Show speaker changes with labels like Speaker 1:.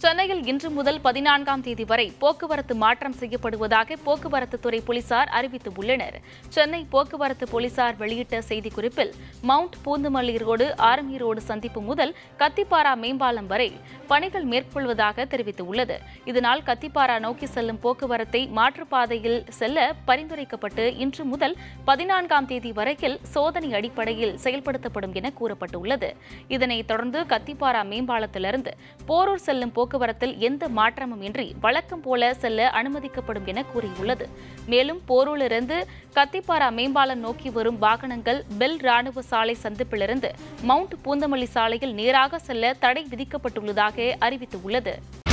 Speaker 1: சென்னையில் இன்று முதல் பதினான்காம் தேதி வரை போக்குவரத்து மாற்றம் செய்யப்படுவதாக போக்குவரத்து துறை போலீசார் அறிவித்துள்ளனர் சென்னை போக்குவரத்து போலீசார் வெளியிட்ட செய்திக்குறிப்பில் mount Poonamallee road army road சந்திப்பு முதல் கத்திப்பாரா மேம்பாலம் வரை பணிகள் மேற்கொள்வதாக தெரிவித்துள்ளது இதனால் கத்திப்பாரா நோக்கி செல்லும் போக்குவரத்தை மாற்றுப்பாதையில் செல்ல பரிந்துரைக்கப்பட்டு இன்று முதல் பதினான்காம் தேதி வரையில் சோதனை அடிப்படையில் செயல்படுத்தப்படும் என கூறப்பட்டுள்ளது இதனைத் தொடர்ந்து கத்திப்பாரா மேம்பாலத்திலிருந்து போரூர் செல்லும் போக்குவரத்தில் எந்த மாற்றமும் இன்றி வழக்கம் போல செல்ல அனுமதிக்கப்படும் என கூறியுள்ளது மேலும் போரூரிலிருந்து கத்திப்பாரா மேம்பாலம் நோக்கி வரும் வாகனங்கள் பெல் ராணுவ சாலை சந்திப்பிலிருந்து மவுண்ட் பூந்தமல்லி சாலையில் நேராக செல்ல தடை விதிக்கப்பட்டுள்ளதாக அறிவித்துள்ளது